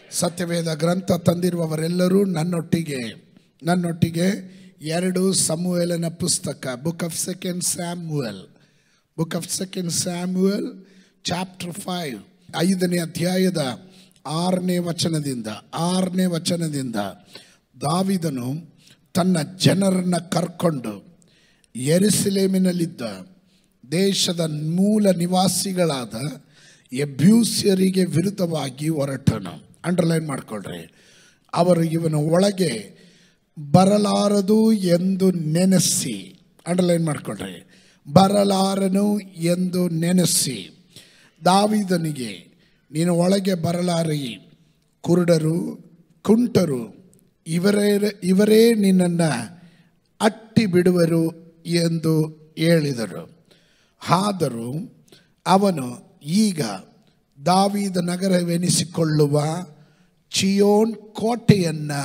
ಸತ್ಯವೇದ ಗ್ರಂಥ ತಂದಿರುವವರೆಲ್ಲರೂ ನನ್ನೊಟ್ಟಿಗೆ ನನ್ನೊಟ್ಟಿಗೆ ಎರಡು ಸಮುವೇಲನ ಪುಸ್ತಕ book of second Samuel book of second Samuel chapter five ಐದನೇ ಅಧ್ಯಾಯದ ಆರನೇ ವಚನದಿಂದ ಆರನೇ ವಚನದಿಂದ ದಾವಿದನು ತನ್ನ ಜನರನ್ನ ಕರ್ಕೊಂಡು ಎರುಸಲೇಮಿನಲ್ಲಿದ್ದ ದೇಶದ ಮೂಲ ನಿವಾಸಿಗಳಾದ ಎಬ್ಯೂಸ್ಯರಿಗೆ ವಿರುದ್ಧವಾಗಿ ಹೊರಟನು ಅಂಡರ್ಲೈನ್ ಮಾಡ್ಕೊಳ್ರಿ ಅವರು ಇವನ ಒಳಗೆ ಬರಲಾರದು ಎಂದು ನೆನೆಸಿ ಅಂಡರ್ಲೈನ್ ಮಾಡ್ಕೊಳ್ರಿ ಬರಲಾರನು ಎಂದು ನೆನೆಸಿ ದಾವಿದನಿಗೆ ನೀನು ಒಳಗೆ ಬರಲಾರಿ ಕುರುಡರು ಕುಂಟರು ಇವರೇ ಇವರೇ ನಿನ್ನನ್ನು ಅಟ್ಟಿ ಬಿಡುವರು ಎಂದು ಹೇಳಿದರು ಆದರೂ ಅವನು ಈಗ ದಾವಿದ ನಗರವೆನಿಸಿಕೊಳ್ಳುವ ಚಿಯೋನ್ ಕೋಟೆಯನ್ನು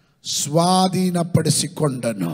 ಸ್ವಾಧೀನಪಡಿಸಿಕೊಂಡನು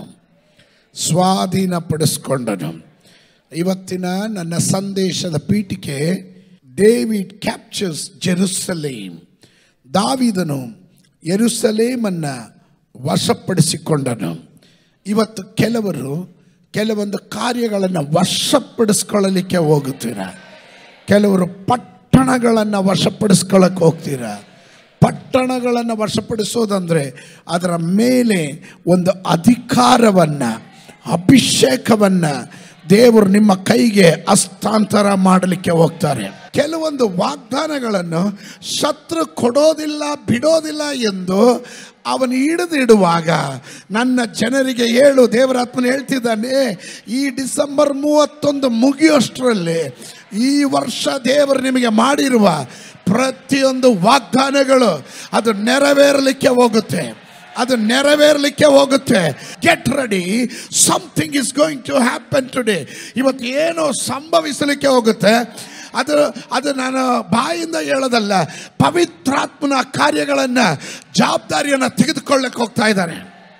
ಸ್ವಾಧೀನಪಡಿಸಿಕೊಂಡನು ಇವತ್ತಿನ ನನ್ನ ಸಂದೇಶದ ಪೀಠಿಕೆ ಡೇವಿಡ್ ಕ್ಯಾಪ್ಚರ್ಸ್ ಜೆರುಸಲೇಮ್ ದಾವಿದನು ಯೆರೂಸಲೇಮನ್ನು ವಶಪಡಿಸಿಕೊಂಡನು ಇವತ್ತು ಕೆಲವರು ಕೆಲವೊಂದು ಕಾರ್ಯಗಳನ್ನು ವಶಪಡಿಸ್ಕೊಳ್ಳಲಿಕ್ಕೆ ಹೋಗುತ್ತೀರ ಕೆಲವರು ಪಟ್ಟಣಗಳನ್ನು ವಶಪಡಿಸ್ಕೊಳ್ಳಕ್ಕೆ ಹೋಗ್ತೀರ ಪಟ್ಟಣಗಳನ್ನು ವಶಪಡಿಸೋದಂದರೆ ಅದರ ಮೇಲೆ ಒಂದು ಅಧಿಕಾರವನ್ನು ಅಭಿಷೇಕವನ್ನು ದೇವರು ನಿಮ್ಮ ಕೈಗೆ ಹಸ್ತಾಂತರ ಮಾಡಲಿಕ್ಕೆ ಹೋಗ್ತಾರೆ ಕೆಲವೊಂದು ವಾಗ್ದಾನಗಳನ್ನು ಶತ್ರು ಕೊಡೋದಿಲ್ಲ ಬಿಡೋದಿಲ್ಲ ಎಂದು ಅವನು ಹಿಡಿದಿಡುವಾಗ ನನ್ನ ಜನರಿಗೆ ಹೇಳು ದೇವರಾತ್ಮನ ಹೇಳ್ತಿದ್ದಾನೆ ಈ ಡಿಸೆಂಬರ್ ಮೂವತ್ತೊಂದು ಮುಗಿಯೋಷ್ಟರಲ್ಲಿ ಈ ವರ್ಷ ದೇವರು ನಿಮಗೆ ಮಾಡಿರುವ ಪ್ರತಿಯೊಂದು ವಾಗ್ದಾನಗಳು ಅದು ನೆರವೇರಲಿಕ್ಕೆ ಹೋಗುತ್ತೆ ಅದು ನೆರವೇರಲಿಕ್ಕೆ ಹೋಗುತ್ತೆ get ready something is going to happen today ಇವತ್ತು ಏನೋ ಸಂಭವಿಸಲಿಕ್ಕೆ ಹೋಗುತ್ತೆ ಅದು ಅದು ನಾನು ಬಾಯಿಂದ ಹೇಳೋದಲ್ಲ ಪವಿತ್ರಾತ್ಮನ ಕಾರ್ಯಗಳನ್ನು ಜವಾಬ್ದಾರಿಯನ್ನು ತೆಗೆದುಕೊಳ್ಳಕ್ಕೆ ಹೋಗ್ತಾ ಇದ್ದಾರೆ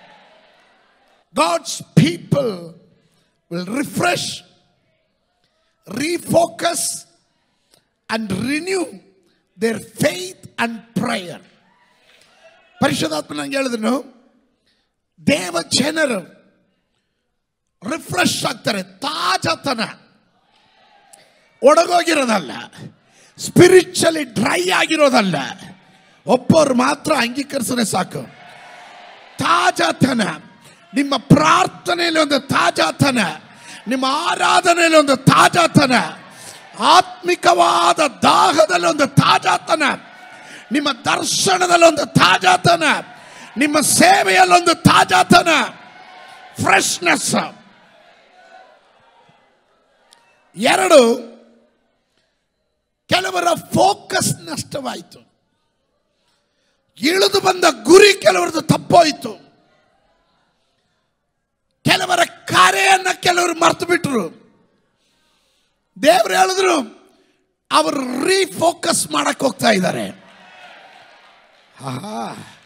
God's people will refresh refocus and renew their faith and prayer ಪರಿಶುದ್ಧಾತ್ಮ ನಂಗೆ ಹೇಳಿದ್ರು ದೇವ ಜನರು ರಿಫ್ರೆಶ್ ಆಗ್ತಾರೆ ತಾಜತನ ಒಡಗೋಗಿರೋದಲ್ಲ ಸ್ಪಿರಿಚುವಲಿ ಡ್ರೈ ಆಗಿರೋದಲ್ಲ ಒಬ್ಬರು ಮಾತ್ರ ಅಂಗೀಕರಿಸಿದ್ರೆ ಸಾಕು ತಾಜಾತನ ನಿಮ್ಮ ಪ್ರಾರ್ಥನೆಯಲ್ಲಿ ಒಂದು ತಾಜಾತನ ನಿಮ್ಮ ಆರಾಧನೆಯಲ್ಲಿ ಒಂದು ತಾಜಾತನ ಆತ್ಮಿಕವಾದ ದಾಹದಲ್ಲಿ ಒಂದು ತಾಜಾತನ ನಿಮ್ಮ ದರ್ಶನದಲ್ಲಿ ಒಂದು ತಾಜಾತನ ನಿಮ್ಮ ಸೇವೆಯಲ್ಲಿ ಒಂದು ತಾಜಾತನ ಫ್ರೆಶ್ನೆಸ್ ಎರಡು ಕೆಲವರ ಫೋಕಸ್ ನಷ್ಟವಾಯಿತು ಇಳಿದು ಬಂದ ಗುರಿ ಕೆಲವರದು ತಪ್ಪೋಯಿತು ಕೆಲವರ ಕಾರ್ಯನ್ನ ಕೆಲವರು ಮರ್ತು ಬಿಟ್ರು ದೇವರು ಹೇಳಿದ್ರು ಅವರು ರೀಫೋಕಸ್ ಮಾಡಕ್ ಹೋಗ್ತಾ ಇದ್ದಾರೆ ಆಹಾ.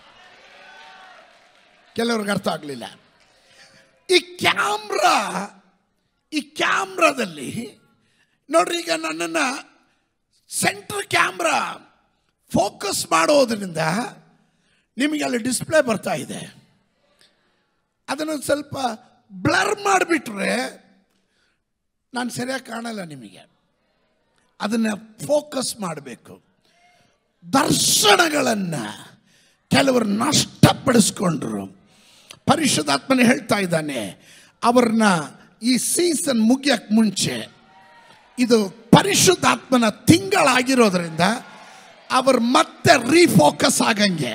ಕೆಲವ್ರಿಗೆ ಅರ್ಥ ಆಗಲಿಲ್ಲ ಈ ಕ್ಯಾಮ್ರಾ ಈ ಕ್ಯಾಮ್ರಾದಲ್ಲಿ ನೋಡ್ರಿ ಈಗ ನನ್ನನ್ನು ಸೆಂಟ್ರ್ ಕ್ಯಾಮ್ರಾ ಫೋಕಸ್ ಮಾಡೋದ್ರಿಂದ ನಿಮಗೆ ಅಲ್ಲಿ ಡಿಸ್ಪ್ಲೇ ಬರ್ತಾ ಇದೆ ಅದನ್ನು ಸ್ವಲ್ಪ ಬ್ಲರ್ ಮಾಡಿಬಿಟ್ರೆ ನಾನು ಸರಿಯಾಗಿ ಕಾಣಲ್ಲ ನಿಮಗೆ ಅದನ್ನು ಫೋಕಸ್ ಮಾಡಬೇಕು ದರ್ಶನಗಳನ್ನು ಕೆಲವರು ನಷ್ಟಪಡಿಸ್ಕೊಂಡ್ರು ಪರಿಶುದ್ಧಾತ್ಮನ ಹೇಳ್ತಾ ಇದ್ದಾನೆ ಅವ್ರನ್ನ ಈ ಸೀಸನ್ ಮುಗಿಯಕ್ಕೆ ಮುಂಚೆ ಇದು ಪರಿಶುದ್ಧಾತ್ಮನ ತಿಂಗಳಾಗಿರೋದ್ರಿಂದ ಅವರು ಮತ್ತೆ ರೀಫೋಕಸ್ ಆಗಂಗೆ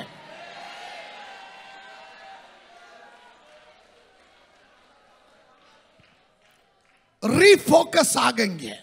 ರೀಫೋಕಸ್ ಆಗಂಗೆ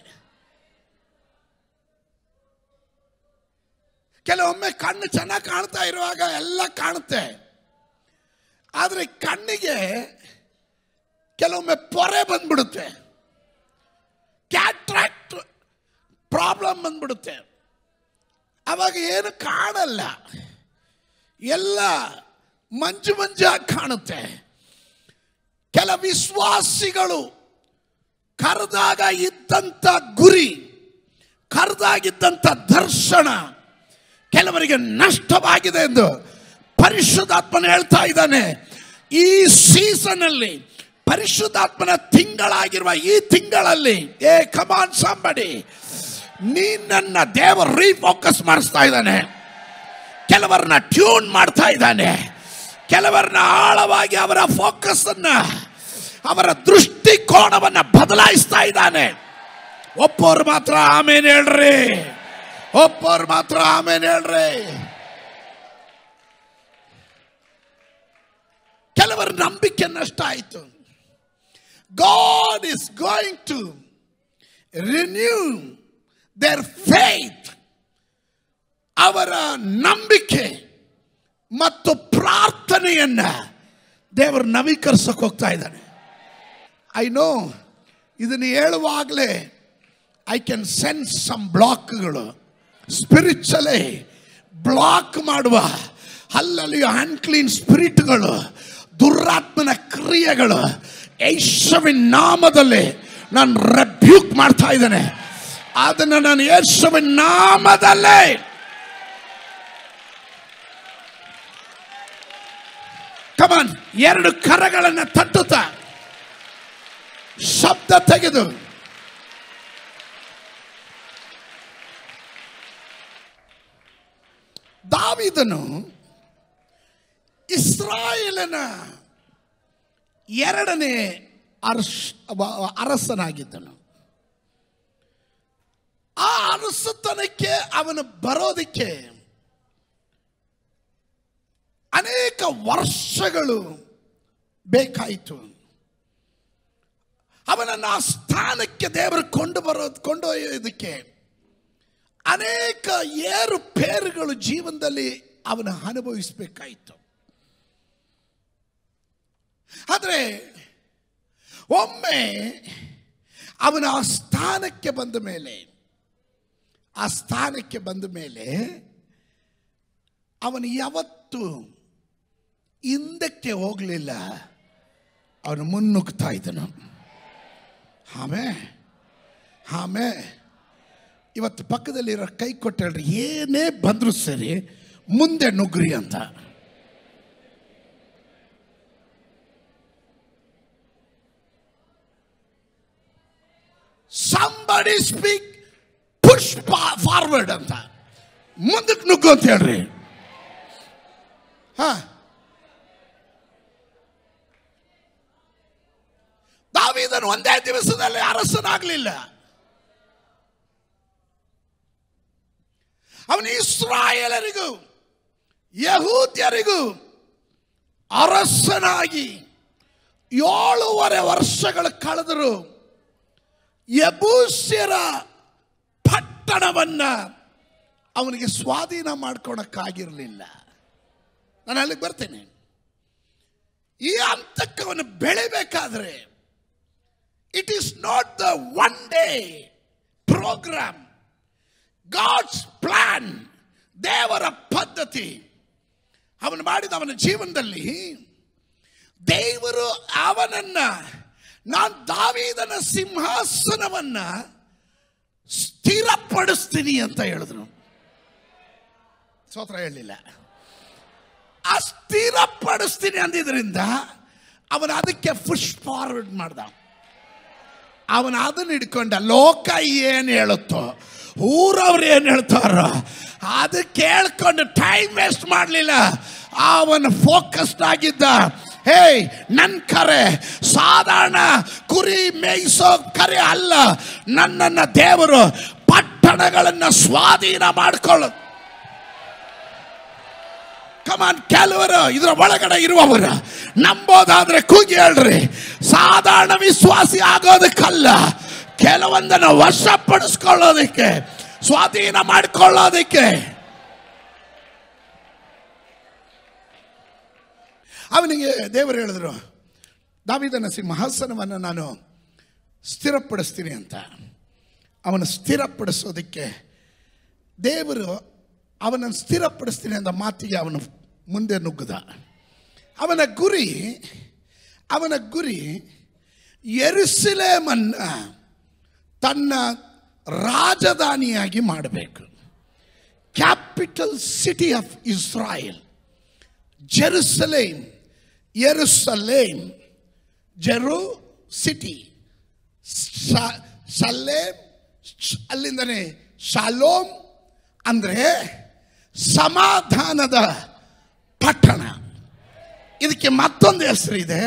ಕೆಲವೊಮ್ಮೆ ಕಣ್ಣು ಚೆನ್ನಾಗಿ ಕಾಣ್ತಾ ಇರುವಾಗ ಎಲ್ಲ ಕಾಣುತ್ತೆ ಆದರೆ ಕಣ್ಣಿಗೆ ಕೆಲವೊಮ್ಮೆ ಪೊರೆ ಬಂದ್ಬಿಡುತ್ತೆ ಕ್ಯಾಟ್ರಾಕ್ಟ್ ಪ್ರಾಬ್ಲಮ್ ಬಂದ್ಬಿಡುತ್ತೆ ಅವಾಗ ಏನು ಕಾಣಲ್ಲ ಎಲ್ಲ ಮಂಜು ಮಂಜಾಗಿ ಕಾಣುತ್ತೆ ಕೆಲ ವಿಶ್ವಾಸಿಗಳು ಕರೆದಾಗ ಇದ್ದಂಥ ಗುರಿ ಕರೆದಾಗಿದ್ದಂಥ ದರ್ಶನ ಕೆಲವರಿಗೆ ನಷ್ಟವಾಗಿದೆ ಎಂದು ಪರಿಶುದ್ಧಾತ್ಮನ ಹೇಳ್ತಾ ಇದ್ದಾನೆ ಈ ಸೀಸನ್ ಅಲ್ಲಿ ಪರಿಶುದ್ಧಾತ್ಮನ ತಿಂಗಳಾಗಿರುವ ಈ ತಿಂಗಳಲ್ಲಿ ಏ ಕಮಾನ್ ಸಂಬಡಿ ನೀನನ್ನ ದೇವರು ರೀಫೋಕಸ್ ಮಾಡಿಸ್ತಾ ಇದ್ದಾನೆ ಕೆಲವರನ್ನ ಟ್ಯೂನ್ ಮಾಡ್ತಾ ಇದ್ದಾನೆ ಕೆಲವರನ್ನ ಆಳವಾಗಿ ಅವರ ಫೋಕಸ್ ಅನ್ನ ಅವರ ದೃಷ್ಟಿಕೋನವನ್ನ ಬದಲಾಯಿಸ್ತಾ ಇದ್ದಾನೆ ಒಪ್ಪೋರು ಮಾತ್ರ ಆಮೇಲೆ ಹೇಳ್ರಿ ಒಪ್ಪೋರು ಮಾತ್ರ ಆಮೇಲೆ ಹೇಳ್ರಿ ಕೆಲವರ ನಂಬಿಕೆ ನಷ್ಟ ಆಯಿತು God is going to renew their faith ಅವರ ನಂಬಿಕೆ ಮತ್ತು ಪ್ರಾರ್ಥನೆಯನ್ನ ದೇವರು ನವೀಕರಿಸಕ್ಕೆ ಹೋಗ್ತಾ ಇದ್ದಾನೆ ಐ ನೋ ಇದನ್ನು ಹೇಳುವಾಗಲೇ ಐ ಕ್ಯಾನ್ ಸೆನ್ಸ್ ಸಮ್ ಬ್ಲಾಕ್ಗಳು ಸ್ಪಿರಿಚುವಲಿ ಬ್ಲಾಕ್ ಮಾಡುವ ಅಲ್ಲಲ್ಲಿ ಅನ್ಕ್ಲೀನ್ ಸ್ಪಿರಿಟ್ಗಳು ದುರಾತ್ಮನ ಕ್ರಿಯೆಗಳು ಯೇಸುವಿನ ನಾಮದಲ್ಲಿ ನಾನು ರೆಬ್ಯೂಕ್ ಮಾಡ್ತಾ ಇದ್ದೇನೆ ಅದನ್ನು ನಾನು ಯೇಸುವಿನ ನಾಮದಲ್ಲೇ ಕಮಾನ್ ಎರಡು ಕರಗಳನ್ನು ತಟ್ಟುತ್ತಾ ಶಬ್ದ ತೆಗೆದು ದಾವಿದನು ಇಸ್ರಾಯೇಲನ ಎರಡನೇ ಅರ್ಷ್ ವ- ಅರಸನಾಗಿದ್ದನು ಆ ಅರಸತನಕ್ಕೆ ಅವನು ಬರೋದಕ್ಕೆ ಅನೇಕ ವರ್ಷಗಳು ಬೇಕಾಯಿತು ಅವನನ್ನು ಆ ಸ್ಥಾನಕ್ಕೆ ದೇವರು ಕೊಂಡು ಬರೋದು ಕೊಂಡೊಯ್ಯೋದಕ್ಕೆ ಅನೇಕ ಏರುಪೇರುಗಳು ಜೀವನದಲ್ಲಿ ಅವನ ಅನುಭವಿಸಬೇಕಾಯಿತು ಆದರೆ ಒಮ್ಮೆ ಅವನ ಆ ಸ್ಥಾನಕ್ಕೆ ಬಂದ ಮೇಲೆ ಆ ಸ್ಥಾನಕ್ಕೆ ಬಂದ ಮೇಲೆ ಅವನು ಯಾವತ್ತು ಹಿಂದಕ್ಕೆ ಹೋಗಲಿಲ್ಲ ಅವನು ಮುನ್ನುಗ್ತಾ ಇದ್ದನು ಆಮೇ ಆಮೇ ಇವತ್ತು ಪಕ್ಕದಲ್ಲಿರೋ ಕೈ ಕೊಟ್ಟು ಹೇಳ್ರಿ ಏನೇ ಬಂದರೂ ಸರಿ ಮುಂದೆ ನುಗ್ರಿ ಅಂತ ಸಂಬಡಿ ಸ್ಪೀಕ್ ಪುಷ್ ಫಾರ್ವರ್ಡ್ ಅಂತ ಮುಂದಕ್ಕೆ ನುಗ್ಗು ಅಂತ ಹೇಳ್ರಿ ಹಾ ದಾವೀದನು ಒಂದೇ ದಿವಸದಲ್ಲಿ ಅರಸನಾಗಲಿಲ್ಲ ಅವನು ಇಸ್ರಾಯೇಲರಿಗೂ ಯಹೂದ್ಯರಿಗೂ ಅರಸನಾಗಿ ಏಳೂವರೆ ವರ್ಷಗಳು ಕಳೆದರು ಯಬೂಸ್ಯರ ಪಟ್ಟಣವನ್ನ ಅವನಿಗೆ ಸ್ವಾಧೀನ ಮಾಡ್ಕೊಳಕ್ಕಾಗಿರಲಿಲ್ಲ ನಾನು ಅಲ್ಲಿಗೆ ಬರ್ತೇನೆ ಈ ಹಂತಕ್ಕೆ ಅವನು ಬೆಳಿಬೇಕಾದ್ರೆ it is not the one day program God's plan ದೇವರ ಪದ್ಧತಿ ಅವನು ಮಾಡಿದ ಅವನ ಜೀವನದಲ್ಲಿ ದೇವರು ಅವನನ್ನ ನಾನು ದಾವೀದನ ಸಿಂಹಾಸನವನ್ನ ಸ್ಥಿರಪಡಿಸ್ತೀನಿ ಅಂತ ಹೇಳಿದ್ರು ಸ್ತೋತ್ರ ಹೇಳಲಿಲ್ಲ ಆ ಸ್ಥಿರಪಡಿಸ್ತೀನಿ ಅಂದಿದ್ರಿಂದ ಅವನು ಅದಕ್ಕೆ ಪುಷ್ ಫಾರ್ವರ್ಡ್ ಮಾಡ್ದ ಅವನು ಅದನ್ನ ಹಿಡ್ಕೊಂಡ ಲೋಕ ಏನು ಹೇಳುತ್ತೋ ಊರವ್ರು ಏನು ಹೇಳ್ತಾರೋ ಅದು ಕೇಳ್ಕೊಂಡು ಟೈಮ್ ವೇಸ್ಟ್ ಮಾಡಲಿಲ್ಲ ಅವನು ಫೋಕಸ್ಡ್ ಆಗಿದ್ದ ಹೇ ನನ್ನ ಕರೆ ಸಾಧಾರಣ ಕುರಿ ಮೇಯಿಸೋ ಕರೆ ಅಲ್ಲ ನನ್ನನ್ನು ದೇವರು ಪಟ್ಟಣಗಳನ್ನು ಸ್ವಾಧೀನ ಮಾಡ್ಕೊಳ್ಳೋದು ಕಮಾನ್ ಕೆಲವರು ಇದರ ಒಳಗಡೆ ಇರುವವರು ನಂಬೋದಾದ್ರೆ ಕೂಗಿ ಹೇಳ್ರಿ ಸಾಧಾರಣ ವಿಶ್ವಾಸಿ ಆಗೋದಕ್ಕಲ್ಲ ಕೆಲವೊಂದನ್ನು ವಶಪಡಿಸ್ಕೊಳ್ಳೋದಕ್ಕೆ ಸ್ವಾಧೀನ ಮಾಡಿಕೊಳ್ಳೋದಕ್ಕೆ ಅವನಿಗೆ ದೇವರು ಹೇಳಿದ್ರು ದಾವಿದನ ಸಿಂಹಾಸನವನ್ನು ನಾನು ಸ್ಥಿರಪಡಿಸ್ತೀನಿ ಅಂತ ಅವನು ಸ್ಥಿರಪಡಿಸೋದಕ್ಕೆ ದೇವರು ಅವನನ್ನು ಸ್ಥಿರಪಡಿಸ್ತೀನಿ ಅಂತ ಮಾತಿಗೆ ಅವನು ಮುಂದೆ ನುಗ್ಗದ ಅವನ ಗುರಿ ಅವನ ಗುರಿ ಎರುಸಲೇಮನ್ನ ತನ್ನ ರಾಜಧಾನಿಯಾಗಿ ಮಾಡಬೇಕು capital city of Israel Jerusalem ಯೆರೂಸಲೇಮ್ ಜೆರು ಸಿಟಿ ಸಲ್ಲೇಮ್ ಶ್- ಅಲ್ಲಿಂದನೇ ಶಾಲೋಮ್ ಅಂದ್ರೆ ಸಮಾಧಾನದ ಪಟ್ಟಣ ಇದಕ್ಕೆ ಮತ್ತೊಂದು ಹೆಸರಿದೆ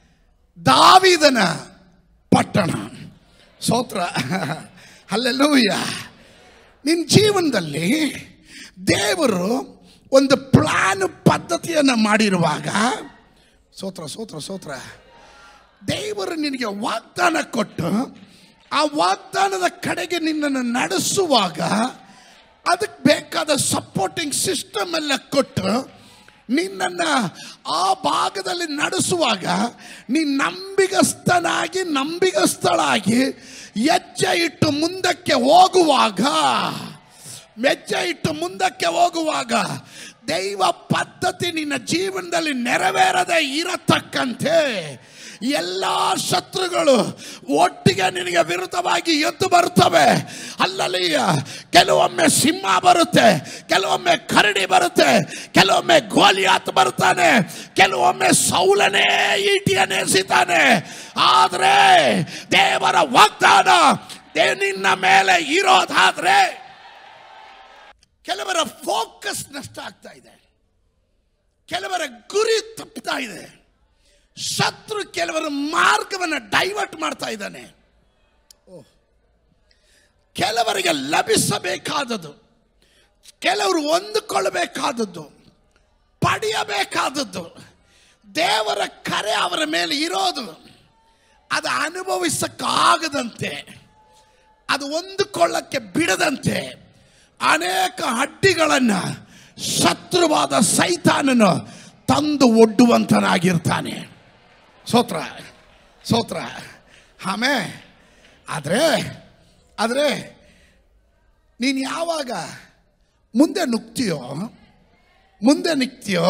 ದಾವಿದನ ಪಟ್ಟಣ ಸೋತ್ರ ಅಲ್ಲೆಲ್ಲೂಯ್ಯ ನಿನ್ನ ಜೀವನದಲ್ಲಿ ದೇವರು ಒಂದು ಪ್ಲಾನ್ ಪದ್ಧತಿಯನ್ನು ಮಾಡಿರುವಾಗ ಸೋತ್ರ ಸೋತ್ರ ಸೋತ್ರ ದೇವರು ನಿನಗೆ ವಾಗ್ದಾನ ಕೊಟ್ಟು ಆ ವಾಗ್ದಾನದ ಕಡೆಗೆ ನಿನ್ನನ್ನು ನಡೆಸುವಾಗ ಅದಕ್ಕೆ ಬೇಕಾದ ಸಪೋರ್ಟಿಂಗ್ ಸಿಸ್ಟಮ್ ಎಲ್ಲ ಕೊಟ್ಟು ನಿನ್ನನ್ನು ಆ ಭಾಗದಲ್ಲಿ ನಡೆಸುವಾಗ ನೀ ನಂಬಿಗಸ್ತನಾಗಿ ನಂಬಿಗಸ್ತಳಾಗಿ ಹೆಜ್ಜೆ ಇಟ್ಟು ಮುಂದಕ್ಕೆ ಹೋಗುವಾಗ ಹೆಜ್ಜೆ ಇಟ್ಟು ಮುಂದಕ್ಕೆ ಹೋಗುವಾಗ ದೈವ ಪದ್ಧತಿ ನಿನ್ನ ಜೀವನದಲ್ಲಿ ನೆರವೇರದೆ ಇರತಕ್ಕಂತೆ ಎಲ್ಲ ಶತ್ರುಗಳು ಒಟ್ಟಿಗೆ ನಿನಗೆ ವಿರುದ್ಧವಾಗಿ ಎದ್ದು ಬರುತ್ತವೆ ಅಲ್ಲಲ್ಲಿ ಕೆಲವೊಮ್ಮೆ ಸಿಂಹ ಬರುತ್ತೆ ಕೆಲವೊಮ್ಮೆ ಕರಡಿ ಬರುತ್ತೆ ಕೆಲವೊಮ್ಮೆ ಗೋಲಿಯಾತ್ ಬರ್ತಾನೆ ಕೆಲವೊಮ್ಮೆ ಸೌಲನೇ ಈಟಿಯನ್ನೇ ಎಸಿತಾನೆ ಆದರೆ ದೇವರ ವಾಗ್ದಾನ ದೇ ನಿನ್ನ ಮೇಲೆ ಇರೋದಾದ್ರೆ ಕೆಲವರ ಫೋಕಸ್ ನಷ್ಟ ಆಗ್ತಾ ಇದೆ ಕೆಲವರ ಗುರಿ ತಪ್ಪುತ್ತಾ ಇದೆ ಶತ್ರು ಕೆಲವರ ಮಾರ್ಗವನ್ನು ಡೈವರ್ಟ್ ಮಾಡ್ತಾ ಇದ್ದಾನೆ ಓ. ಕೆಲವರಿಗೆ ಲಭಿಸಬೇಕಾದದ್ದು ಕೆಲವರು ಹೊಂದಿಕೊಳ್ಳಬೇಕಾದದ್ದು ಪಡೆಯಬೇಕಾದದ್ದು ದೇವರ ಕರೆ ಅವರ ಮೇಲೆ ಇರೋದು ಅದು ಅನುಭವಿಸಕ್ಕಾಗದಂತೆ ಅದು ಹೊಂದಿಕೊಳ್ಳಕ್ಕೆ ಬಿಡದಂತೆ ಅನೇಕ ಅಡ್ಡಿಗಳನ್ನು ಶತ್ರುವಾದ ಸೈತಾನನು ತಂದು ಒಡ್ಡುವಂತನಾಗಿರ್ತಾನೆ ಸೋತ್ರ ಸೋತ್ರ ಆಮೇ ಆದರೆ ಆದರೆ ನೀನು ಯಾವಾಗ ಮುಂದೆ ನುಗ್ತೀಯೋ ಮುಂದೆ ನಿಗ್ತೀಯೋ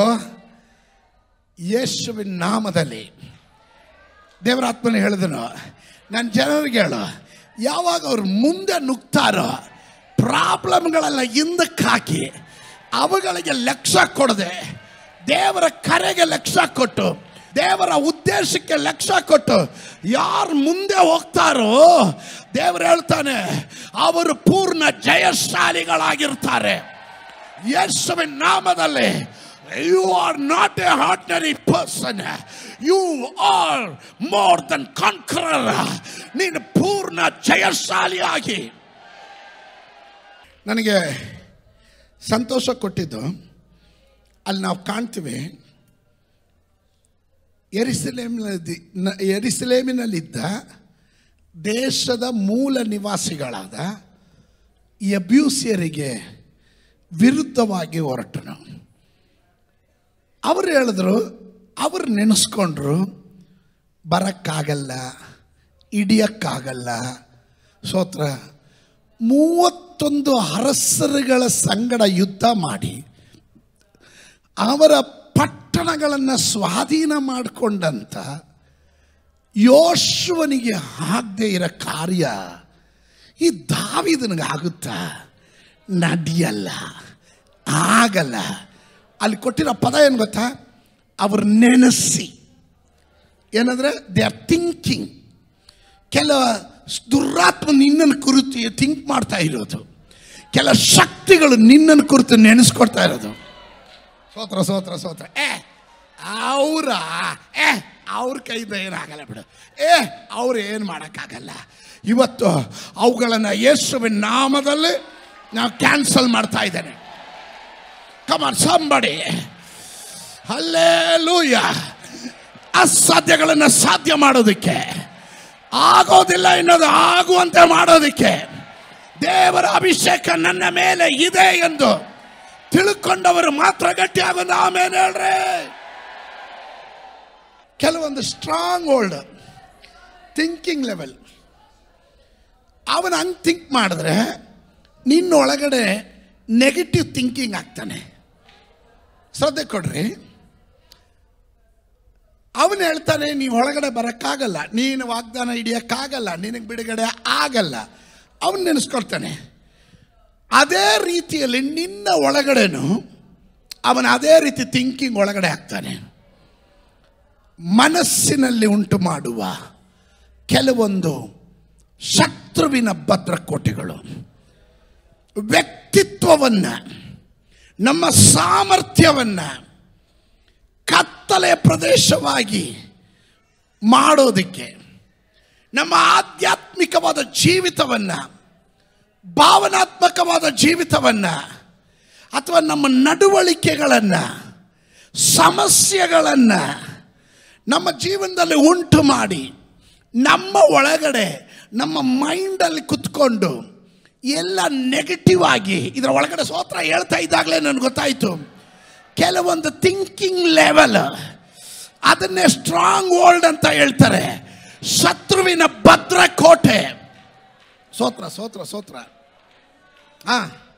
ಯೇಸುವಿನ ನಾಮದಲ್ಲಿ ದೇವರಾತ್ಮನ ಹೇಳಿದನು ನನ್ನ ಜನರಿಗೆ ಹೇಳು ಯಾವಾಗ ಅವ್ರು ಮುಂದೆ ನುಗ್ತಾರೋ ಪ್ರಾಬ್ಲಮ್ಗಳೆಲ್ಲ ಹಿಂದಕ್ಕೆ ಹಾಕಿ ಅವುಗಳಿಗೆ ಲಕ್ಷ್ಯ ಕೊಡದೆ ದೇವರ ಕರೆಗೆ ಲಕ್ಷ್ಯ ಕೊಟ್ಟು ದೇವರ ಉದ್ದೇಶಕ್ಕೆ ಲಕ್ಷ್ಯ ಕೊಟ್ಟು ಯಾರು ಮುಂದೆ ಹೋಗ್ತಾರೋ ದೇವರು ಹೇಳ್ತಾನೆ ಅವರು ಪೂರ್ಣ ಜಯಶಾಲಿಗಳಾಗಿರ್ತಾರೆ ಯೇಸುವಿನ ನಾಮದಲ್ಲಿ you are not a ordinary person you are more than conqueror ನೀನು ಪೂರ್ಣ ಜಯಶಾಲಿಯಾಗಿ ನನಗೆ ಸಂತೋಷ ಕೊಟ್ಟಿದ್ದು ಅಲ್ಲಿ ನಾವು ಕಾಣ್ತೀವಿ ಎರಿಸಲೇಮಿನಲ್ಲಿ ಎರಿಸಲೇಮಿನಲ್ಲಿದ್ದ ದೇಶದ ಮೂಲ ನಿವಾಸಿಗಳಾದ ಎಬ್ಯೂಸಿಯರಿಗೆ ವಿರುದ್ಧವಾಗಿ ಹೊರಟನು ಅವರು ಹೇಳಿದ್ರು ಅವರು ನೆನೆಸ್ಕೊಂಡ್ರು ಬರಕ್ಕಾಗಲ್ಲ ಹಿಡಿಯಕ್ಕಾಗಲ್ಲ ಸೋತ್ರ ಮೂವತ್ತೊಂದು ಅರಸರುಗಳ ಸಂಗಡ ಯುದ್ಧ ಮಾಡಿ ಅವರ ಪಟ್ಟಣಗಳನ್ನು ಸ್ವಾಧೀನ ಮಾಡಿಕೊಂಡಂತ ಯೋಶುವನಿಗೆ ಆಗದೆ ಇರೋ ಕಾರ್ಯ ಈ ದಾವಿದನಿಗೆ ಆಗುತ್ತಾ ನಡೆಯಲ್ಲ ಆಗಲ್ಲ ಅಲ್ಲಿ ಕೊಟ್ಟಿರೋ ಪದ ಏನು ಗೊತ್ತಾ ಅವ್ರು ನೆನೆಸಿ ಏನಂದ್ರೆ ದೇ ಆರ್ ಥಿಂಕಿಂಗ್ ಕೆಲ ದುರಾತ್ಮ ನಿನ್ನನ್ನು ಕುರಿತು ಥಿಂಕ್ ಮಾಡ್ತಾ ಇರೋದು ಕೆಲ ಶಕ್ತಿಗಳು ನಿನ್ನನ್ನು ಕುರಿತು ನೆನೆಸ್ಕೊಡ್ತಾ ಇರೋದು ಸೋತ್ರ ಸೋತ್ರ ಸೋತ್ರ ಏ ಅವರ ಏ ಅವ್ರ ಕೈಯಿಂದ ಏನಾಗಲ್ಲ ಬಿಡು ಏ ಅವ್ರು ಏನು ಮಾಡೋಕ್ಕಾಗಲ್ಲ ಇವತ್ತು ಅವುಗಳನ್ನು ಯೇಸುವಿನ ನಾಮದಲ್ಲಿ ನಾವು ಕ್ಯಾನ್ಸಲ್ ಮಾಡ್ತಾ ಇದ್ದೇನೆ ಕಮಾನ್ ಸಂಬಡಿ ಅಲ್ಲೇಲೂಯ ಅಸಾಧ್ಯಗಳನ್ನು ಸಾಧ್ಯ ಮಾಡೋದಕ್ಕೆ ಆಗೋದಿಲ್ಲ ಅನ್ನೋದು ಆಗುವಂತೆ ಮಾಡೋದಕ್ಕೆ ದೇವರ ಅಭಿಷೇಕ ನನ್ನ ಮೇಲೆ ಇದೆ ಎಂದು ತಿಳ್ಕೊಂಡವರು ಮಾತ್ರ ಗಟ್ಟಿ ಆಗೋದು ಆಮೇಲೆ ಹೇಳ್ರಿ ಕೆಲವೊಂದು ಸ್ಟ್ರಾಂಗ್ ಓಲ್ಡ್ ಥಿಂಕಿಂಗ್ ಲೆವೆಲ್ ಅವನು ಹಂಗೆ ಥಿಂಕ್ ಮಾಡಿದ್ರೆ ನಿನ್ನೊಳಗಡೆ ನೆಗೆಟಿವ್ ಥಿಂಕಿಂಗ್ ಆಗ್ತಾನೆ ಶ್ರದ್ಧೆ ಕೊಡ್ರಿ ಅವನು ಹೇಳ್ತಾನೆ ನೀವು ಒಳಗಡೆ ಬರೋಕ್ಕಾಗಲ್ಲ ನೀನು ವಾಗ್ದಾನ ಹಿಡಿಯೋಕ್ಕಾಗಲ್ಲ ನಿನಗೆ ಬಿಡುಗಡೆ ಆಗಲ್ಲ ಅವನು ನೆನೆಸ್ಕೊಳ್ತಾನೆ ಅದೇ ರೀತಿಯಲ್ಲಿ ನಿನ್ನ ಒಳಗಡೆನು ಅವನ ಅದೇ ರೀತಿ ಥಿಂಕಿಂಗ್ ಒಳಗಡೆ ಆಗ್ತಾನೆ ಮನಸ್ಸಿನಲ್ಲಿ ಉಂಟು ಮಾಡುವ ಕೆಲವೊಂದು ಶತ್ರುವಿನ ಭದ್ರಕೋಟೆಗಳು ವ್ಯಕ್ತಿತ್ವವನ್ನು ನಮ್ಮ ಸಾಮರ್ಥ್ಯವನ್ನು ಕತ್ತಲೆ ಪ್ರದೇಶವಾಗಿ ಮಾಡೋದಕ್ಕೆ ನಮ್ಮ ಆಧ್ಯಾತ್ಮಿಕವಾದ ಜೀವಿತವನ್ನು ಭಾವನಾತ್ಮಕವಾದ ಜೀವಿತವನ್ನು ಅಥವಾ ನಮ್ಮ ನಡವಳಿಕೆಗಳನ್ನು ಸಮಸ್ಯೆಗಳನ್ನು ನಮ್ಮ ಜೀವನದಲ್ಲಿ ಉಂಟು ಮಾಡಿ ನಮ್ಮ ಒಳಗಡೆ ನಮ್ಮ ಮೈಂಡಲ್ಲಿ ಕುತ್ಕೊಂಡು ಎಲ್ಲ ನೆಗೆಟಿವ್ ಆಗಿ ಇದರ ಒಳಗಡೆ ಸೋತ್ರ ಹೇಳ್ತಾ ಇದ್ದಾಗಲೇ ನನಗೆ ಗೊತ್ತಾಯಿತು ಕೆಲವೊಂದು ಥಿಂಕಿಂಗ್ ಲೆವೆಲ್ ಅದನ್ನೇ ಸ್ಟ್ರಾಂಗ್ ವರ್ಲ್ಡ್ ಅಂತ ಹೇಳ್ತಾರೆ ಶತ್ರುವಿನ ಭದ್ರ ಕೋಟೆ ಸೋತ್ರ ಸೋತ್ರ ಸೋತ್ರ ಆ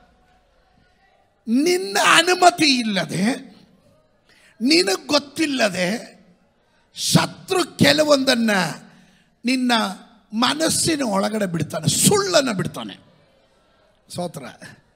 ನಿನ್ನ ಅನುಮತಿ ಇಲ್ಲದೆ ನಿನಗೆ ಗೊತ್ತಿಲ್ಲದೆ ಶತ್ರು ಕೆಲವೊಂದನ್ನ ನಿನ್ನ ಮನಸ್ಸಿನ ಒಳಗಡೆ ಬಿಡ್ತಾನೆ ಸುಳ್ಳನ್ನು ಬಿಡ್ತಾನೆ ಸೋತ್ರ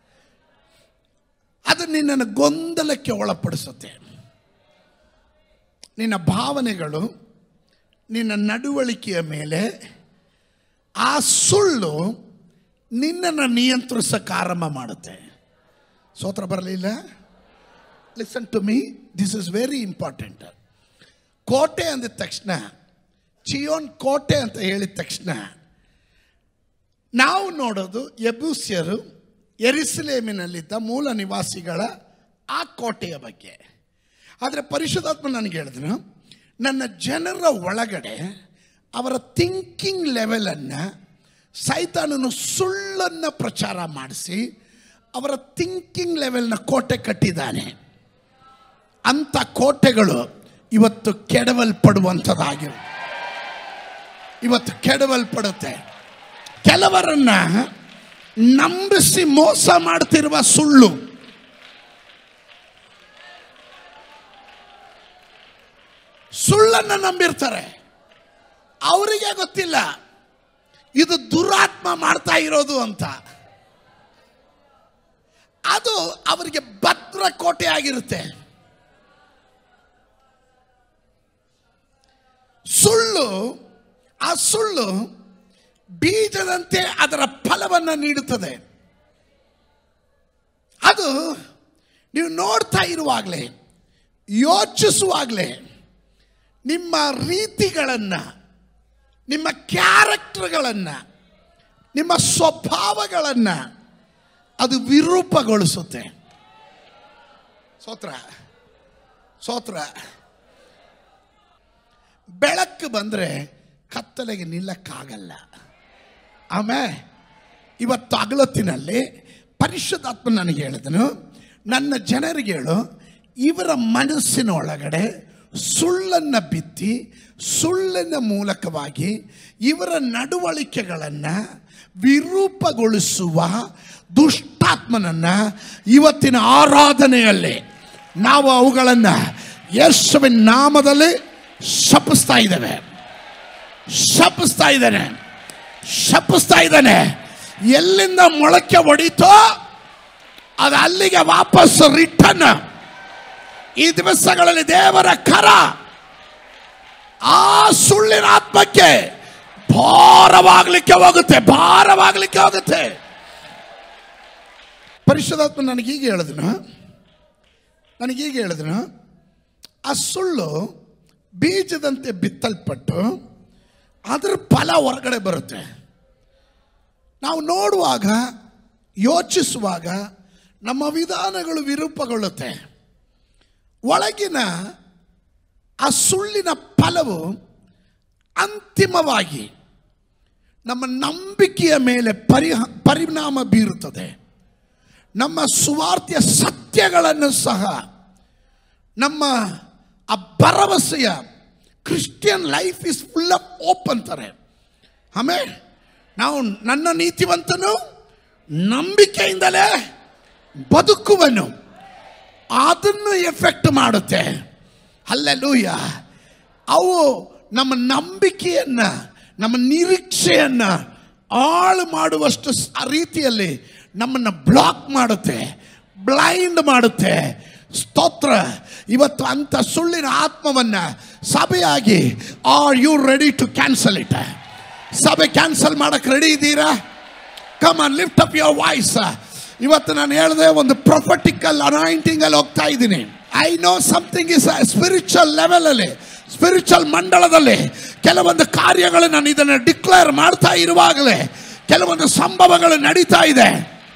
ಅದು ನಿನ್ನನ್ನು ಗೊಂದಲಕ್ಕೆ ಒಳಪಡಿಸುತ್ತೆ ನಿನ್ನ ಭಾವನೆಗಳು ನಿನ್ನ ನಡವಳಿಕೆಯ ಮೇಲೆ ಆ ಸುಳ್ಳು ನಿನ್ನನ್ನು ನಿಯಂತ್ರಿಸಕ್ಕೆ ಆರಂಭ ಮಾಡುತ್ತೆ ಸೋತ್ರ ಬರಲಿಲ್ಲ listen to me this is very important ಕೋಟೆ ಅಂದಿದ ತಕ್ಷಣ ಚಿಯೋನ್ ಕೋಟೆ ಅಂತ ಹೇಳಿದ ತಕ್ಷಣ ನಾವು ನೋಡೋದು ಎಬೂಸ್ಯರು ಎರಿಸಲೇಮಿನಲ್ಲಿದ್ದ ಮೂಲ ನಿವಾಸಿಗಳ ಆ ಕೋಟೆಯ ಬಗ್ಗೆ ಆದರೆ ಪರಿಶುದ್ಧಾತ್ಮ ನನಗೆ ಹೇಳಿದ್ರು ನನ್ನ ಜನರ ಒಳಗಡೆ ಅವರ ಥಿಂಕಿಂಗ್ ಲೆವೆಲನ್ನು ಸೈತಾನನು ಸುಳ್ಳನ್ನು ಪ್ರಚಾರ ಮಾಡಿಸಿ ಅವರ ಥಿಂಕಿಂಗ್ ಲೆವೆಲ್ನ ಕೋಟೆ ಕಟ್ಟಿದ್ದಾನೆ ಅಂಥ ಕೋಟೆಗಳು ಇವತ್ತು ಕೆಡವಲ್ಪಡುವಂಥದ್ದಾಗಿವೆ ಇವತ್ತು ಕೆಡವಲ್ಪಡುತ್ತೆ ಕೆಲವರನ್ನ ನಂಬಿಸಿ ಮೋಸ ಮಾಡ್ತಿರುವ ಸುಳ್ಳು ಸುಳ್ಳನ್ನು ನಂಬಿರ್ತಾರೆ ಅವರಿಗೆ ಗೊತ್ತಿಲ್ಲ ಇದು ದುರಾತ್ಮ ಮಾಡ್ತಾ ಇರೋದು ಅಂತ ಅದು ಅವರಿಗೆ ಭದ್ರ ಕೋಟೆ ಆಗಿರುತ್ತೆ ಸುಳ್ಳು ಆ ಸುಳ್ಳು ಬೀಜದಂತೆ ಅದರ ಫಲವನ್ನು ನೀಡುತ್ತದೆ ಅದು ನೀವು ನೋಡ್ತಾ ಇರುವಾಗಲೇ ಯೋಚಿಸುವಾಗಲೇ ನಿಮ್ಮ ರೀತಿಗಳನ್ನು ನಿಮ್ಮ ಕ್ಯಾರೆಕ್ಟರ್ಗಳನ್ನು ನಿಮ್ಮ ಸ್ವಭಾವಗಳನ್ನು ಅದು ವಿರೂಪಗೊಳಿಸುತ್ತೆ ಸೋತ್ರ ಸೋತ್ರ ಬೆಳಕು ಬಂದರೆ ಕತ್ತಲೆಗೆ ನಿಲ್ಲಕ್ಕಾಗಲ್ಲ ಆಮೇಲೆ ಇವತ್ತು ಅಗಲೊತ್ತಿನಲ್ಲಿ ಪರಿಶುದ್ಧಾತ್ಮ ನನಗೆ ಹೇಳಿದನು ನನ್ನ ಜನರಿಗೆ ಹೇಳು ಇವರ ಮನಸ್ಸಿನ ಒಳಗಡೆ ಸುಳ್ಳನ್ನು ಬಿತ್ತಿ ಸುಳ್ಳಿನ ಮೂಲಕವಾಗಿ ಇವರ ನಡವಳಿಕೆಗಳನ್ನು ವಿರೂಪಗೊಳಿಸುವ ದುಷ್ಟಾತ್ಮನನ್ನು ಇವತ್ತಿನ ಆರಾಧನೆಯಲ್ಲಿ ನಾವು ಅವುಗಳನ್ನು ಯೇಸುವಿನ ನಾಮದಲ್ಲಿ ಶಪಿಸ್ತಾ ಇದ್ದೇವೆ ಶಪಿಸ್ತಾ ಇದ್ದಾನೆ ಶಪಿಸ್ತಾ ಇದ್ದಾನೆ ಎಲ್ಲಿಂದ ಮೊಳಕೆ ಹೊಡಿತೋ ಅದು ಅಲ್ಲಿಗೆ ವಾಪಸ್ ರಿಟರ್ನ್ ಈ ದಿವಸಗಳಲ್ಲಿ ದೇವರ ಕರ ಆ ಸುಳ್ಳಿನ ಆತ್ಮಕ್ಕೆ ಭಾರವಾಗ್ಲಿಕ್ಕೆ ಹೋಗುತ್ತೆ ಭಾರವಾಗ್ಲಿಕ್ಕೆ ಹೋಗುತ್ತೆ ಪರಿಶುದ್ಧಾತ್ಮ ನನಗೀಗ ಹೇಳಿದನು ನನಗೀಗ ಹೇಳಿದನು ಆ ಸುಳ್ಳು ಬೀಜದಂತೆ ಬಿತ್ತಲ್ಪಟ್ಟು ಅದರ ಫಲ ಹೊರಗಡೆ ಬರುತ್ತೆ ನಾವು ನೋಡುವಾಗ ಯೋಚಿಸುವಾಗ ನಮ್ಮ ವಿಧಾನಗಳು ವಿರೂಪಗೊಳ್ಳುತ್ತೆ ಒಳಗಿನ ಆ ಸುಳ್ಳಿನ ಫಲವು ಅಂತಿಮವಾಗಿ ನಮ್ಮ ನಂಬಿಕೆಯ ಮೇಲೆ ಪರಿಹ ಪರಿಣಾಮ ಬೀರುತ್ತದೆ ನಮ್ಮ ಸುವಾರ್ತೆಯ ಸತ್ಯಗಳನ್ನು ಸಹ ನಮ್ಮ ಆ ಭರವಸೆಯ Christian life is full of hope ಅಂತಾರೆ ಆಮೇಲೆ ನಾವು ನನ್ನ ನೀತಿವಂತನು ನಂಬಿಕೆಯಿಂದಲೇ ಬದುಕುವನು ಅದನ್ನು ಎಫೆಕ್ಟ್ ಮಾಡುತ್ತೆ ಅಲ್ಲೆಲ್ಲೂಯ್ಯ ಅವು ನಮ್ಮ ನಂಬಿಕೆಯನ್ನು ನಮ್ಮ ನಿರೀಕ್ಷೆಯನ್ನು ಹಾಳು ಮಾಡುವಷ್ಟು ಸ- ರೀತಿಯಲ್ಲಿ ನಮ್ಮನ್ನು ಬ್ಲಾಕ್ ಮಾಡುತ್ತೆ ಬ್ಲೈಂಡ್ ಮಾಡುತ್ತೆ ಸ್ತೋತ್ರ ಇವತ್ತು ಅಂತ ಸುಳ್ಳಿನ ಆತ್ಮವನ್ನ ಸಭೆಯಾಗಿ are you ready to cancel it ಸಭೆ ಕ್ಯಾನ್ಸಲ್ ಮಾಡಕ್ ರೆಡಿ ಇದ್ದೀರಾ come on lift up your voice ಇವತ್ತು ನಾನು ಹೇಳಿದೆ ಒಂದು ಪ್ರೊಫೆಟಿಕಲ್ ಅನಾಯಿಂಟಿಂಗ್ ಅಲ್ಲಿ ಹೋಗ್ತಾ ಇದ್ದೀನಿ I know something is spiritual level ಅಲ್ಲಿ ಸ್ಪಿರಿಚುವಲ್ ಮಂಡಳದಲ್ಲಿ ಕೆಲವೊಂದು ಕಾರ್ಯಗಳು ನಾನು ಇದನ್ನು ಡಿಕ್ಲೇರ್ ಮಾಡ್ತಾ ಇರುವಾಗಲೇ ಕೆಲವೊಂದು ಸಂಭವಗಳು ನಡೀತಾ ಇದೆ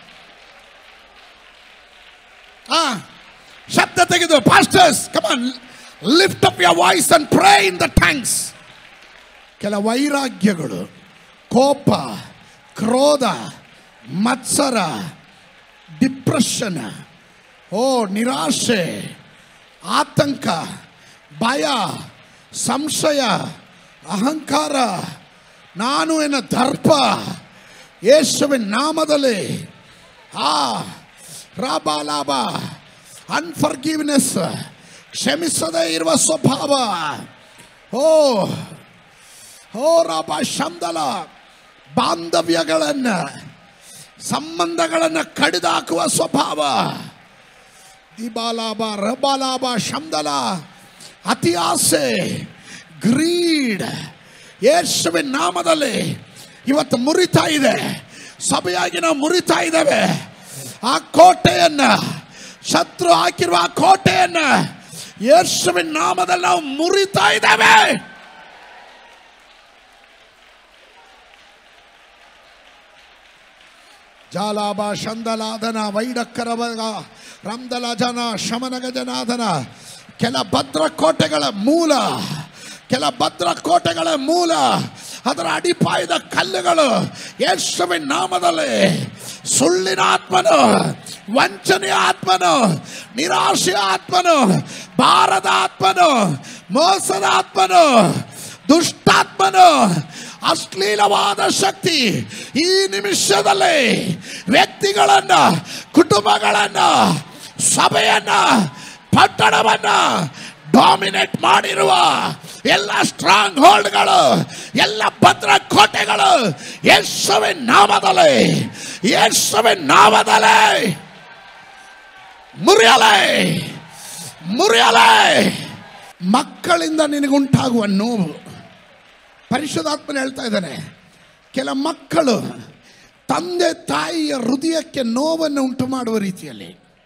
ಆ ಶಬ್ದ ತೆಗೆದು pastors come on lift up your voice and pray in the thanks ಕೆಲ ವೈರಾಗ್ಯಗಳು ಕೋಪ ಕ್ರೋಧ ಮತ್ಸರ ಡಿಪ್ರೆಷನ್ ಓ ನಿರಾಶೆ ಆತಂಕ ಭಯ ಸಂಶಯ ಅಹಂಕಾರ ನಾನು ಎನ್ನ ದರ್ಪ ಯೇಸುವಿನ ನಾಮದಲ್ಲಿ ಆ ರಾಬ ಲಾಭ ಅನ್ಫರ್ಗಿವ್ನೆಸ್ ಕ್ಷಮಿಸದೇ ಇರುವ ಸ್ವಭಾವ ಓ ಓ ರಾಬ ಶಂದಲ ಬಾಂಧವ್ಯಗಳನ್ನ ಸಂಬಂಧಗಳನ್ನು ಕಡಿದಾಕುವ ಸ್ವಭಾವ ದಿಬಾಲಾಭ ರಬಾಲಾಭ ಶಂದಲ ಅತಿ ಆಸೆ ಗ್ರೀಡ್ ಯೇಸುವಿನ ನಾಮದಲ್ಲಿ ಇವತ್ತು ಮುರಿತಾ ಇದೆ ಸಭೆಯಾಗಿ ನಾವು ಮುರಿತಾ ಇದ್ದೇವೆ ಆ ಕೋಟೆಯನ್ನ ಶತ್ರು ಹಾಕಿರುವ ಆ ಕೋಟೆಯನ್ನ ಯೇಸುವಿನ ನಾಮದಲ್ಲಿ ನಾವು ಮುರಿತಾ ಇದ್ದೇವೆ ಜಾಲಾಭ ಶಂದಲಾದನ ವೈಡಕ್ಕರವಗ ರಂದಲ ಜನ ಶಮನಗ ಜನಾದನ ಕೆಲ ಭದ್ರ ಕೋಟೆಗಳ ಮೂಲ ಕೆಲ ಭದ್ರ ಕೋಟೆಗಳ ಮೂಲ ಅದರ ಅಡಿಪಾಯದ ಕಲ್ಲುಗಳು ಯೇಸುವಿನ ನಾಮದಲ್ಲಿ ಸುಳ್ಳಿನ ಆತ್ಮನು ವಂಚನೆಯ ಆತ್ಮನು ನಿರಾಶೆಯ ಆತ್ಮನು ಭಾರದ ಆತ್ಮನು ಮೋಸದ ಆತ್ಮನು ದುಷ್ಟಾತ್ಮನು ಅಶ್ಲೀಲವಾದ ಶಕ್ತಿ ಈ ನಿಮಿಷದಲ್ಲಿ ವ್ಯಕ್ತಿಗಳನ್ನ ಕುಟುಂಬಗಳನ್ನ ಸಭೆಯನ್ನ ಪಟ್ಟಣವನ್ನ ಡಾಮಿನೇಟ್ ಮಾಡಿರುವ ಎಲ್ಲ ಸ್ಟ್ರಾಂಗ್ ಹೋಲ್ಡ್ಗಳು ಎಲ್ಲ ಭದ್ರ ಕೋಟೆಗಳು ಯೇಸುವಿನ ನಾಮದಲ್ಲಿ ಯೇಸುವಿನ ನಾಮದಲ್ಲಿ ಮುರಿಯಲೇ ಮುರಿಯಲೇ ಮಕ್ಕಳಿಂದ ನಿನಗುಂಟಾಗುವ ನೋವು ಪರಿಶುದ್ಧಾತ್ಮನ ಹೇಳ್ತಾ ಇದ್ದಾನೆ ಕೆಲ ಮಕ್ಕಳು ತಂದೆ ತಾಯಿಯ ಹೃದಯಕ್ಕೆ ನೋವನ್ನು ಉಂಟು ಮಾಡುವ ರೀತಿಯಲ್ಲಿ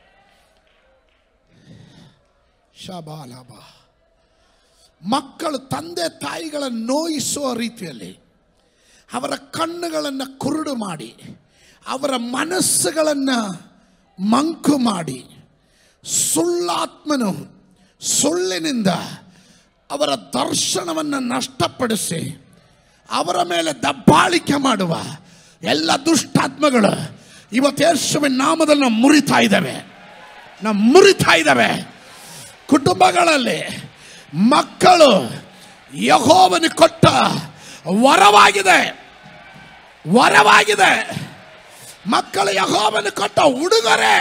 ಶಬಾಲಬ ಮಕ್ಕಳು ತಂದೆ ತಾಯಿಗಳ ನೋಯಿಸುವ ರೀತಿಯಲ್ಲಿ ಅವರ ಕಣ್ಣುಗಳನ್ನು ಕುರುಡು ಮಾಡಿ ಅವರ ಮನಸ್ಸುಗಳನ್ನು ಮಂಕು ಮಾಡಿ ಸುಳ್ಳಾತ್ಮನು ಸುಳ್ಳಿನಿಂದ ಅವರ ದರ್ಶನವನ್ನು ನಷ್ಟಪಡಿಸಿ ಅವರ ಮೇಲೆ ದಬ್ಬಾಳಿಕೆ ಮಾಡುವ ಎಲ್ಲ ದುಷ್ಟಾತ್ಮಗಳು ಇವತ್ತು ಯೇಸುವಿನ ನಾಮದಲ್ಲಿ ನಾವು ಮುರಿತಾ ಇದ್ದಾವೆ ನಾವು ಮುರಿತಾ ಇದ್ದಾವೆ ಕುಟುಂಬಗಳಲ್ಲಿ ಮಕ್ಕಳು ಯಹೋವನು ಕೊಟ್ಟ ವರವಾಗಿದೆ ವರವಾಗಿದೆ ಮಕ್ಕಳು ಯಹೋವನು ಕೊಟ್ಟ ಉಡುಗೊರೆ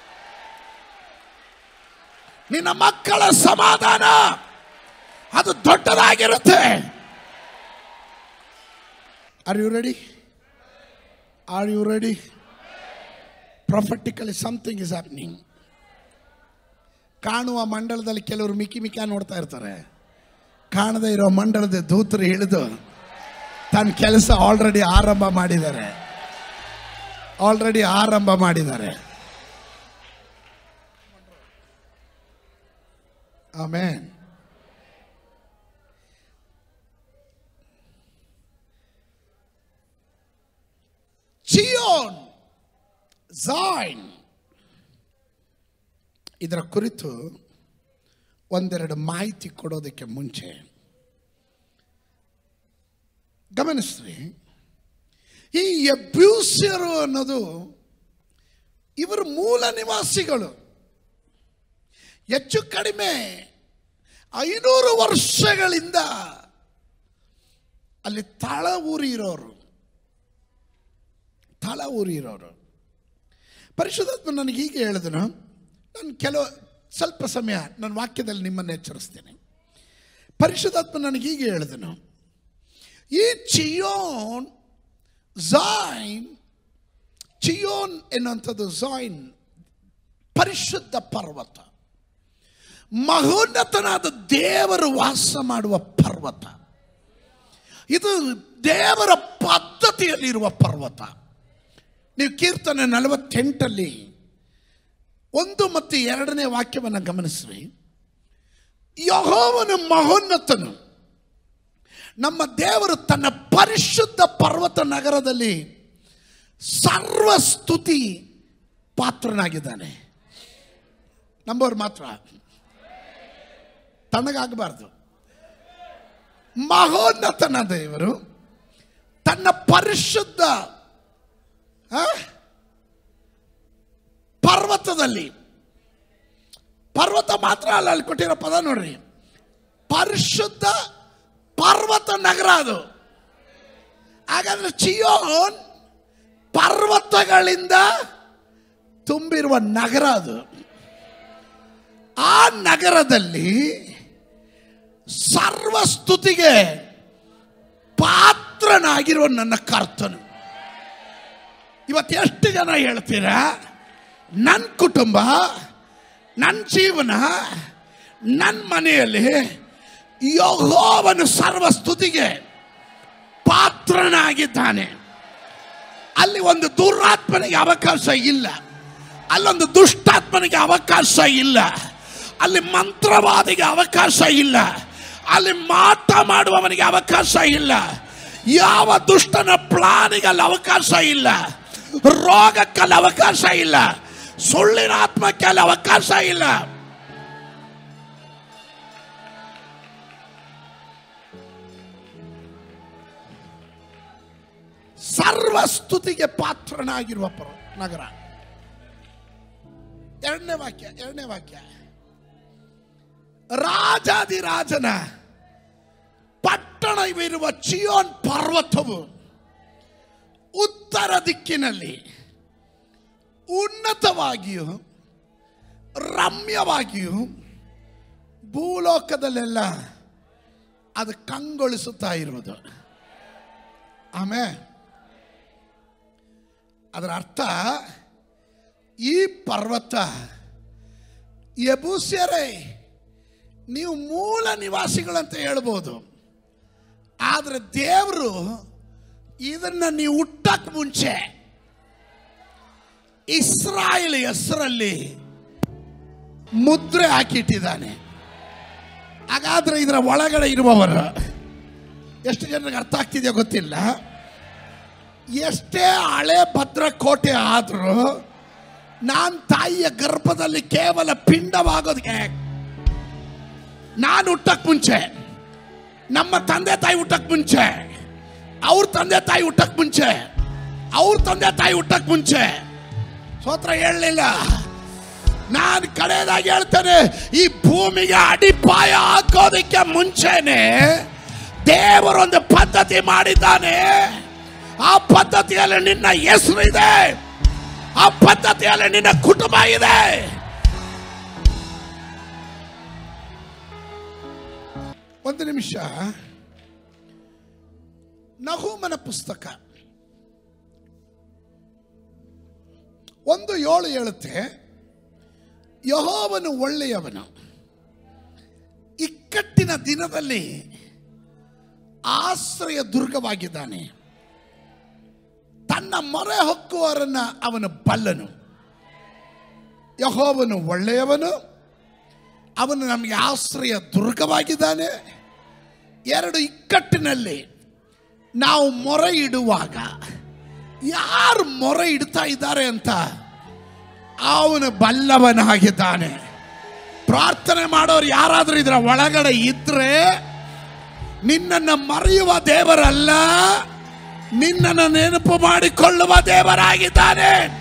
ನಿನ್ನ ಮಕ್ಕಳ ಸಮಾಧಾನ ಅದು ದೊಡ್ಡದಾಗಿರುತ್ತೆ are you ready are you ready prophetically something is happening ಕಾಣುವ ಮಂಡಳದಲ್ಲಿ ಕೆಲವರು ಮಿಕ್ಕಿ ಮಿಕ್ಕ ನೋಡ್ತಾ ಇರ್ತಾರೆ ಕಾಣದೇ ಇರೋ ಮಂಡಳದ ದೂತರು ಹಿಡಿದು ತನ್ನ ಕೆಲಸ ಆಲ್ರೆಡಿ ಆರಂಭ ಮಾಡಿದ್ದಾರೆ ಆಲ್ರೆಡಿ ಆರಂಭ ಮಾಡಿದ್ದಾರೆ ಆಮೇನ್ ಚಿಯೋನ್ ಝಾಯ್ನ್ ಇದರ ಕುರಿತು ಒಂದೆರಡು ಮಾಹಿತಿ ಕೊಡೋದಕ್ಕೆ ಮುಂಚೆ ಗಮನಿಸ್ರಿ ಈ ಎಬ್ಯೂಸಿಯರು ಅನ್ನೋದು ಇವರು ಮೂಲ ನಿವಾಸಿಗಳು ಹೆಚ್ಚು ಕಡಿಮೆ ಐನೂರು ವರ್ಷಗಳಿಂದ ಅಲ್ಲಿ ತಳ ಊರಿರೋರು ತಳ ಊರಿರೋರು ಪರಿಶುದ್ಧಾತ್ಮ ನನಗೆ ಹೀಗೆ ಹೇಳಿದನು ನಾನು ಕೆಲವು ಸ್ವಲ್ಪ ಸಮಯ ನನ್ನ ವಾಕ್ಯದಲ್ಲಿ ನಿಮ್ಮನ್ನು ಎಚ್ಚರಿಸ್ತೇನೆ ಪರಿಶುದ್ಧಾತ್ಮ ನನಗೆ ಹೀಗೆ ಹೇಳಿದನು ಈ ಚಿಯೋನ್ ಝೈನ್ ಚಿಯೋನ್ ಎನ್ನುವಂಥದ್ದು ಝಾಯಿನ್ ಪರಿಶುದ್ಧ ಪರ್ವತ ಮಹೋನ್ನತನಾದ ದೇವರು ವಾಸ ಮಾಡುವ ಪರ್ವತ ಇದು ದೇವರ ಪದ್ಧತಿಯಲ್ಲಿರುವ ಪರ್ವತ ನೀವು ಕೀರ್ತನೆ ನಲವತ್ತೆಂಟಲ್ಲಿ ಒಂದು ಮತ್ತು ಎರಡನೇ ವಾಕ್ಯವನ್ನು ಗಮನಿಸ್ರಿ ಯಹೋವನು ಮಹೋನ್ನತನು ನಮ್ಮ ದೇವರು ತನ್ನ ಪರಿಶುದ್ಧ ಪರ್ವತ ನಗರದಲ್ಲಿ ಸರ್ವ ಸ್ತುತಿ ಪಾತ್ರನಾಗಿದ್ದಾನೆ ನಂಬೋರು ಮಾತ್ರ ತಣ್ಣಗಾಗಬಾರ್ದು ಮಹೋನ್ನತನ ದೇವರು ತನ್ನ ಪರಿಶುದ್ಧ ಆ, ಪರ್ವತದಲ್ಲಿ ಪರ್ವತ ಮಾತ್ರ ಅಲ್ಲ ಅಲ್ಲಿ ಕೊಟ್ಟಿರೋ ಪದ ನೋಡ್ರಿ ಪರಿಶುದ್ಧ ಪರ್ವತ ನಗರ ಅದು ಹಾಗಾದ್ರೆ ಚಿಯೋನ್ ಪರ್ವತಗಳಿಂದ ತುಂಬಿರುವ ನಗರ ಅದು ಆ ನಗರದಲ್ಲಿ ಸರ್ವ ಸ್ತುತಿಗೆ ಪಾತ್ರನಾಗಿರುವ ನನ್ನ ಕರ್ತನು ಇವತ್ತು ಎಷ್ಟು ಜನ ಹೇಳ್ತೀರಾ ನನ್ನ ಕುಟುಂಬ ನನ್ನ ಜೀವನ ನನ್ನ ಮನೆಯಲ್ಲಿ ಯಹೋವನು ಸರ್ವ ಸ್ತುತಿಗೆ ಪಾತ್ರನಾಗಿದ್ದಾನೆ ಅಲ್ಲಿ ಒಂದು ದುರಾತ್ಮನಿಗೆ ಅವಕಾಶ ಇಲ್ಲ ಅಲ್ಲೊಂದು ದುಷ್ಟಾತ್ಮನಿಗೆ ಅವಕಾಶ ಇಲ್ಲ ಅಲ್ಲಿ ಮಂತ್ರವಾದಿಗೆ ಅವಕಾಶ ಇಲ್ಲ ಅಲ್ಲಿ ಮಾಟ ಮಾಡುವವನಿಗೆ ಅವಕಾಶ ಇಲ್ಲ ಯಾವ ದುಷ್ಟನ ಪ್ಲಾನಿಗೆ ಅಲ್ಲಿ ಅವಕಾಶ ಇಲ್ಲ ರೋಗಕ್ಕಲ್ಲಿ ಅವಕಾಶ ಇಲ್ಲ ಸುಳ್ಳಿನ ಆತ್ಮಕ್ಕೆ ಅಲ್ಲಿ ಅವಕಾಶ ಇಲ್ಲ ಸರ್ವ ಸ್ತುತಿಗೆ ಪಾತ್ರನಾಗಿರುವ ಪರ ನಗರ ಎರಡನೇ ವಾಕ್ಯ ಎರಡನೇ ವಾಕ್ಯ ರಾಜಾದಿರಾಜನ ಪಟ್ಟಣವಿರುವ ಚಿಯೋನ್ ಪರ್ವತವು ಉತ್ತರ ದಿಕ್ಕಿನಲ್ಲಿ ಉನ್ನತವಾಗಿಯೂ ರಮ್ಯವಾಗಿಯೂ ಭೂಲೋಕದಲ್ಲೆಲ್ಲ ಅದು ಕಂಗೊಳಿಸುತ್ತಾ ಇರುವುದು ಆಮೇಲೆ ಅದರ ಅರ್ಥ ಈ ಪರ್ವತ ಯಬೂಸ್ಯರೇ ನೀವು ಮೂಲ ನಿವಾಸಿಗಳಂತ ಹೇಳ್ಬೋದು ಆದರೆ ದೇವರು ಇದನ್ನ ನೀವು ಹುಟ್ಟಕ್ ಮುಂಚೆ ಇಸ್ರಾಯೇಲ್ ಹೆಸರಲ್ಲಿ ಮುದ್ರೆ ಹಾಕಿಟ್ಟಿದ್ದಾನೆ ಹಾಗಾದ್ರೆ ಇದರ ಒಳಗಡೆ ಇರುವವರು ಎಷ್ಟು ಜನರಿಗೆ ಅರ್ಥ ಆಗ್ತಿದೆಯೋ ಗೊತ್ತಿಲ್ಲ ಎಷ್ಟೇ ಹಳೆ ಭದ್ರ ಕೋಟೆ ಆದರೂ ನಾನು ತಾಯಿಯ ಗರ್ಭದಲ್ಲಿ ಕೇವಲ ಪಿಂಡವಾಗೋದಕ್ಕೆ ನಾನು ಹುಟ್ಟಕ್ ಮುಂಚೆ ನಮ್ಮ ತಂದೆ ತಾಯಿ ಹುಟ್ಟಕ್ ಮುಂಚೆ ಅವ್ರ ತಂದೆ ತಾಯಿ ಹುಟ್ಟಕ್ ಮುಂಚೆ ಅವ್ರ ತಂದೆ ತಾಯಿ ಹುಟ್ಟಕ್ ಮುಂಚೆ ಸೋತ್ರ ಹೇಳಲಿಲ್ಲ ನಾನು ಕಡೆಯದಾಗಿ ಹೇಳ್ತೇನೆ ಈ ಭೂಮಿಗೆ ಅಡಿಪಾಯ ಹಾಕೋದಕ್ಕೆ ಮುಂಚೆನೆ ದೇವರೊಂದು ಪದ್ಧತಿ ಮಾಡಿದ್ದಾನೆ ಆ ಪದ್ಧತಿಯಲ್ಲಿ ನಿನ್ನ ಹೆಸರು ಇದೆ ಆ ಪದ್ಧತಿಯಲ್ಲಿ ನಿನ್ನ ಕುಟುಂಬ ಇದೆ ಒಂದು ನಿಮಿಷ ನಹುಮನ ಪುಸ್ತಕ ಒಂದು ಏಳು ಹೇಳುತ್ತೆ ಯಹೋವನು ಒಳ್ಳೆಯವನು ಇಕ್ಕಟ್ಟಿನ ದಿನದಲ್ಲಿ ಆಶ್ರಯ ದುರ್ಗವಾಗಿದ್ದಾನೆ ತನ್ನ ಮೊರೆ ಹೊಕ್ಕುವರನ್ನ ಅವನು ಬಲ್ಲನು ಯಹೋವನು ಒಳ್ಳೆಯವನು ಅವನು ನಮಗೆ ಆಶ್ರಯ ದುರ್ಗವಾಗಿದ್ದಾನೆ ಎರಡು ಇಕ್ಕಟ್ಟಿನಲ್ಲಿ ನಾವು ಮೊರೆ ಇಡುವಾಗ ಯಾರು ಮೊರೆ ಇಡ್ತಾ ಇದ್ದಾರೆ ಅಂತ ಅವನು ಬಲ್ಲವನಾಗಿದ್ದಾನೆ ಪ್ರಾರ್ಥನೆ ಮಾಡೋರು ಯಾರಾದರೂ ಇದರ ಒಳಗಡೆ ಇದ್ರೆ ನಿನ್ನನ್ನು ಮರೆಯುವ ದೇವರಲ್ಲ ನಿನ್ನನ್ನು ನೆನಪು ಮಾಡಿಕೊಳ್ಳುವ ದೇವರಾಗಿದ್ದಾನೆ